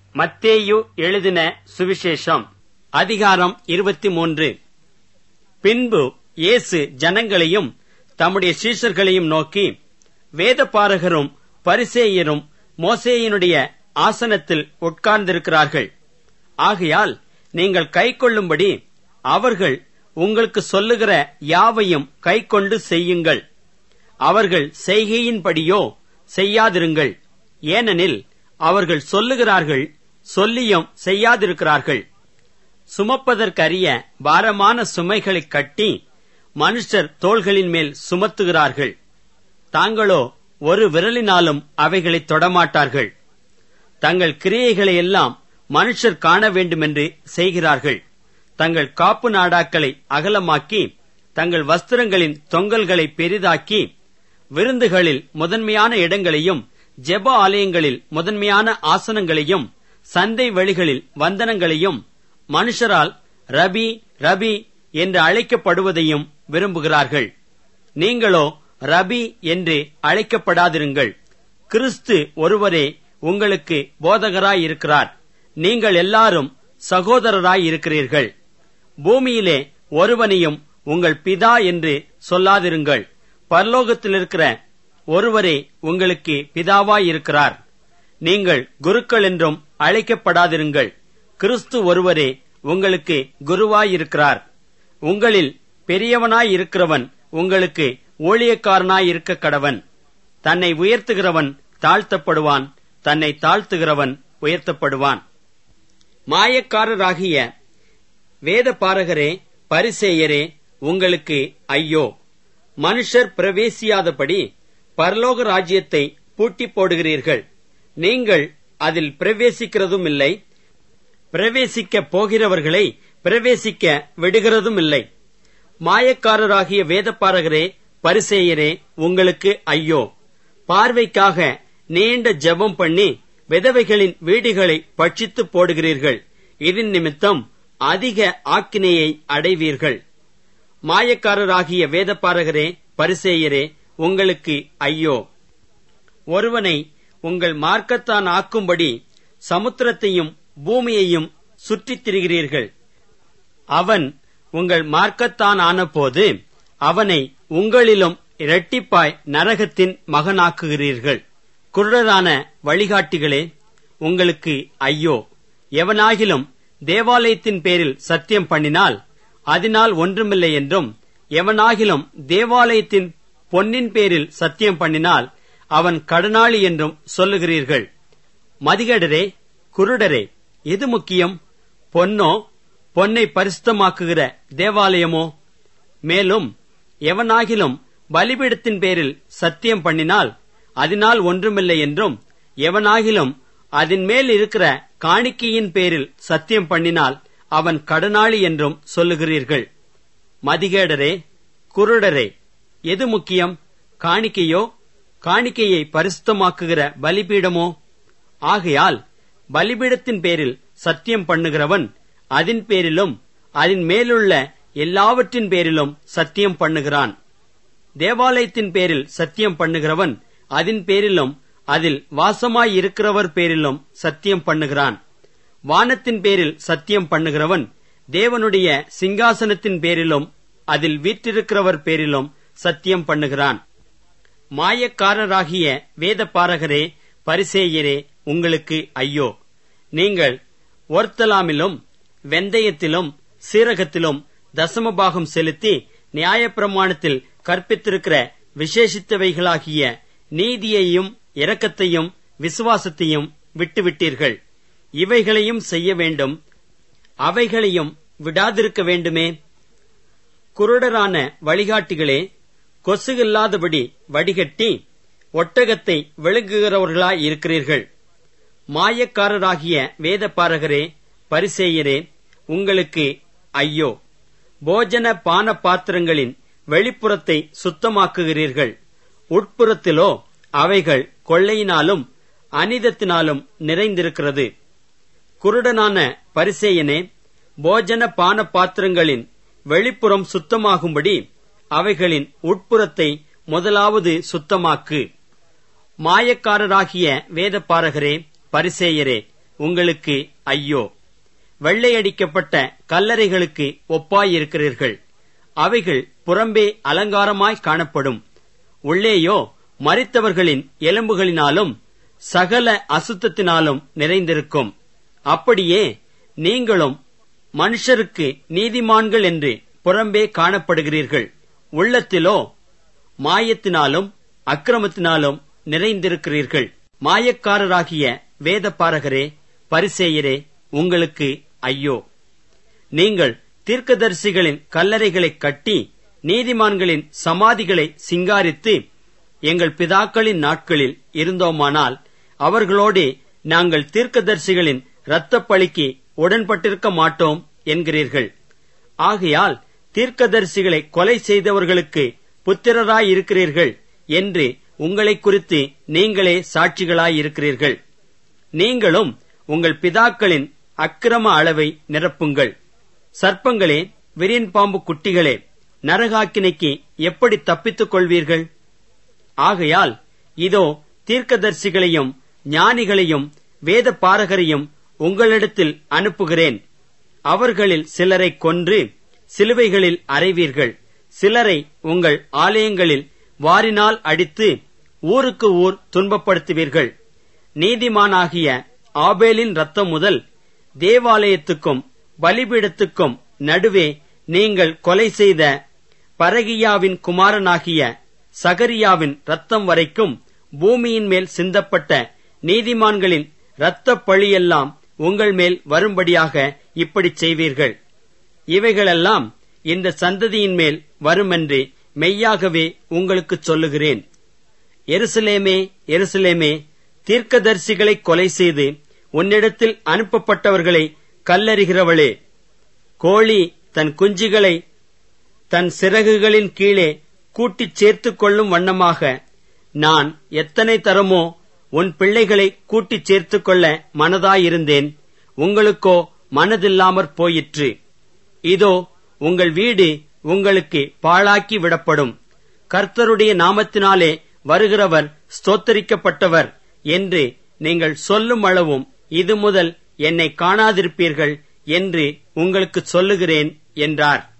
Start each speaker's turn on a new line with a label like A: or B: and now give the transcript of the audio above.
A: மத்தேயு எழுதின சுவிசேஷம் அதிகாரம் இருபத்தி மூன்று பின்பு இயேசு ஜனங்களையும் தம்முடைய சீஷர்களையும் நோக்கி வேதபாரகரும் பரிசேயரும் மோசேயினுடைய ஆசனத்தில் உட்கார்ந்திருக்கிறார்கள் ஆகையால் நீங்கள் கைக்கொள்ளும்படி அவர்கள் உங்களுக்கு சொல்லுகிற யாவையும் கைக்கொண்டு செய்யுங்கள் அவர்கள் செய்கையின்படியோ செய்யாதிருங்கள் ஏனெனில் அவர்கள் சொல்லுகிறார்கள் சொல்லியும் செய்யாதிருக்கிறார்கள் சுமப்பதற்கரிய பாரமான சுமைகளைக் கட்டி மனுஷர் தோள்களின் மேல் சுமத்துகிறார்கள் தாங்களோ ஒரு விரலினாலும் அவைகளை தொடமாட்டார்கள் தங்கள் கிரியைகளை எல்லாம் மனுஷர் காண வேண்டுமென்று செய்கிறார்கள் தங்கள் காப்பு நாடாக்களை அகலமாக்கி தங்கள் வஸ்திரங்களின் தொங்கல்களை பெரிதாக்கி விருந்துகளில் முதன்மையான இடங்களையும் ஜெப ஆலயங்களில் முதன்மையான ஆசனங்களையும் சந்தை வெளிகளில் வந்தனங்களையும் மனுஷரால் ரபி ரபி என்று அழைக்கப்படுவதையும் விரும்புகிறார்கள் நீங்களோ ரபி என்று அழைக்கப்படாதிருங்கள் கிறிஸ்து ஒருவரே உங்களுக்கு போதகராயிருக்கிறார் நீங்கள் எல்லாரும் சகோதரராயிருக்கிறீர்கள் பூமியிலே ஒருவனையும் உங்கள் பிதா என்று சொல்லாதிருங்கள் பரலோகத்தில் இருக்கிற ஒருவரே உங்களுக்கு பிதாவாயிருக்கிறார் நீங்கள் குருக்கள் என்றும் அழைக்கப்படாதிருங்கள் கிறிஸ்து ஒருவரே உங்களுக்கு குருவாயிருக்கிறார் உங்களில் பெரியவனாயிருக்கிறவன் உங்களுக்கு ஊழியக்காரனாயிருக்க கடவன் தன்னை உயர்த்துகிறவன் தாழ்த்தப்படுவான் தன்னை தாழ்த்துகிறவன் உயர்த்தப்படுவான் மாயக்காரராகிய வேத பாரகரே பரிசேயரே உங்களுக்கு ஐயோ மனுஷர் பிரவேசியாதபடி பரலோக ராஜ்யத்தை பூட்டி போடுகிறீர்கள் நீங்கள் அதில் பிரவேசிக்கிறதும் இல்லை பிரவேசிக்க போகிறவர்களை பிரவேசிக்க விடுகிறதும் இல்லை மாயக்காரராகிய வேதப்பாரகரே பரிசேயரே உங்களுக்கு ஐயோ பார்வைக்காக நீண்ட ஜெபம் பண்ணி விதவைகளின் வீடுகளை பட்சித்து போடுகிறீர்கள் இதன் நிமித்தம் அதிக ஆக்கினையை அடைவீர்கள் மாயக்காரராகிய வேதப்பாரகரே பரிசேயரே உங்களுக்கு ஐயோ ஒருவனை உங்கள் மார்க்கத்தான் ஆக்கும்படி சமுத்திரத்தையும் பூமியையும் சுற்றித் திரிகிறீர்கள் அவன் உங்கள் மார்க்கத்தான் ஆனபோது அவனை உங்களிலும் இரட்டிப்பாய் நரகத்தின் மகனாக்குகிறீர்கள் குருடரான வழிகாட்டிகளே உங்களுக்கு ஐயோ எவனாகிலும் தேவாலயத்தின் பேரில் சத்தியம் பண்ணினால் அதனால் ஒன்றுமில்லை என்றும் எவனாகிலும் தேவாலயத்தின் பொன்னின் பேரில் சத்தியம் பண்ணினால் அவன் கடனாளி என்றும் சொல்லுகிறீர்கள் மதிகடரே குருடரே எது முக்கியம் பொன்னோ பொன்னை பரிசுத்தமாக்குகிற தேவாலயமோ மேலும் எவனாகிலும் பலிபீடத்தின் பேரில் சத்தியம் பண்ணினால் அதனால் ஒன்றுமில்லை என்றும் எவனாகிலும் அதன் மேல் இருக்கிற காணிக்கையின் பேரில் சத்தியம் பண்ணினால் அவன் கடனாளி என்றும் சொல்லுகிறீர்கள் மதிகேடரே குருடரே எது முக்கியம் காணிக்கையோ காணிக்கையை பரிசுத்தமாக்குகிற பலிபீடமோ ஆகையால் பலிபீடத்தின் பேரில் சத்தியம் பண்ணுகிறவன் அதன் பேரிலும் அதன் மேலுள்ள எல்லாவற்றின் பேரிலும் சத்தியம் பண்ணுகிறான் தேவாலயத்தின் பேரில் சத்தியம் பண்ணுகிறவன் அதன் பேரிலும் அதில் வாசமாயிருக்கிறவர் பேரிலும் சத்தியம் பண்ணுகிறான் வானத்தின் பேரில் சத்தியம் பண்ணுகிறவன் தேவனுடைய சிங்காசனத்தின் பேரிலும் அதில் வீற்றிருக்கிறவர் பேரிலும் சத்தியம் பண்ணுகிறான் மாயக்காரராகிய வேத பாரகரே பரிசேயரே உங்களுக்கு ஐயோ நீங்கள் ஒர்த்தலாமிலும் வெந்தயத்திலும் சீரகத்திலும் தசமபாகம் செலுத்தி நியாயப்பிரமாணத்தில் கற்பித்திருக்கிற விசேஷித்தவைகளாகிய நீதியையும் இரக்கத்தையும் விசுவாசத்தையும் விட்டுவிட்டீர்கள் இவைகளையும் செய்ய வேண்டும் அவைகளையும் விடாதிருக்க வேண்டுமே குருடரான வழிகாட்டிகளே கொசுகில்லாதபடி வடிகட்டி ஒட்டகத்தை விழுங்குகிறவர்களாயிருக்கிறீர்கள் மாயக்காரராகிய வேதபாரகரே பரிசேயரே உங்களுக்கு ஐயோ போஜன பான பாத்திரங்களின் வெளிப்புறத்தை சுத்தமாக்குகிறீர்கள் உட்புறத்திலோ அவைகள் கொள்ளையினாலும் அனிதத்தினாலும் நிறைந்திருக்கிறது குருடனான பரிசேயனே போஜன பான பாத்திரங்களின் வெளிப்புறம் சுத்தமாகும்படி அவைகளின் உட்புறத்தை முதலாவது சுத்தமாக்கு மாயக்காரராகிய வேதப்பாரகரே பரிசேயரே உங்களுக்கு ஐயோ வெள்ளையடிக்கப்பட்ட கல்லறைகளுக்கு ஒப்பாயிருக்கிறீர்கள் அவைகள் புறம்பே அலங்காரமாய் காணப்படும் உள்ளேயோ மரித்தவர்களின் எலும்புகளினாலும் சகல அசுத்தத்தினாலும் நிறைந்திருக்கும் அப்படியே நீங்களும் மனுஷருக்கு நீதிமான்கள் என்று புறம்பே காணப்படுகிறீர்கள் உள்ளத்திலோ மாயத்தினாலும் அக்கிரமத்தினாலும் நிறைந்திருக்கிறீர்கள் மாயக்காரராகிய வேதபாரகரே பரிசேயரே உங்களுக்கு ஐயோ நீங்கள் தீர்க்கதரிசிகளின் கல்லறைகளை கட்டி நீதிமான்களின் சமாதிகளை சிங்காரித்து எங்கள் பிதாக்களின் நாட்களில் இருந்தோமானால் அவர்களோடே நாங்கள் தீர்க்கதரிசிகளின் இரத்தப்பழிக்கு உடன்பட்டிருக்க மாட்டோம் என்கிறீர்கள் ஆகையால் தீர்க்கதரிசிகளை கொலை செய்தவர்களுக்கு புத்திரராயிருக்கிறீர்கள் என்று உங்களை குறித்து நீங்களே சாட்சிகளாயிருக்கிறீர்கள் நீங்களும் உங்கள் பிதாக்களின் அக்கிரம அளவை நிரப்புங்கள் சர்ப்பங்களே விரியன் பாம்பு குட்டிகளே நரகாக்கினைக்கு எப்படி தப்பித்துக் கொள்வீர்கள் ஆகையால் இதோ தீர்க்கதரிசிகளையும் ஞானிகளையும் வேத பாரகரையும் உங்களிடத்தில் அனுப்புகிறேன் அவர்களில் சிலரை கொன்று சிலுவைகளில் அறைவீர்கள் சிலரை உங்கள் ஆலயங்களில் வாரினால் அடித்து ஊருக்கு ஊர் துன்பப்படுத்துவீர்கள் நீதிமானாகிய ஆபேலின் ரத்தம் முதல் தேவாலயத்துக்கும் பலிபீடத்துக்கும் நடுவே நீங்கள் கொலை செய்த பரகியாவின் குமாரனாகிய சகரியாவின் ரத்தம் வரைக்கும் பூமியின் மேல் சிந்தப்பட்ட நீதிமான்களின் இரத்தப் பழியெல்லாம் உங்கள் மேல் வரும்படியாக இப்படிச் செய்வீர்கள் இவைகளெல்லாம் இந்த சந்ததியின் மேல் வருமென்று மெய்யாகவே உங்களுக்குச் சொல்லுகிறேன் எருசலேமே எருசலேமே தீர்க்கதரிசிகளை கொலை செய்து உன்னிடத்தில் அனுப்பப்பட்டவர்களை கல்லறிகிறவளே கோழி தன் குஞ்சுகளை தன் சிறகுகளின் கீழே கூட்டிச் சேர்த்துக் கொள்ளும் வண்ணமாக நான் எத்தனை தரமோ உன் பிள்ளைகளை கூட்டிச் சேர்த்துக் கொள்ள மனதாயிருந்தேன் உங்களுக்கோ மனதில்லாமற் போயிற்று இதோ உங்கள் வீடு உங்களுக்கு பாழாக்கி விடப்படும் கர்த்தருடைய நாமத்தினாலே வருகிறவர் ஸ்தோத்தரிக்கப்பட்டவர் என்று நீங்கள் சொல்லும் அளவும் இது முதல் என்னை காணாதிருப்பீர்கள் என்று உங்களுக்கு சொல்லுகிறேன் என்றார்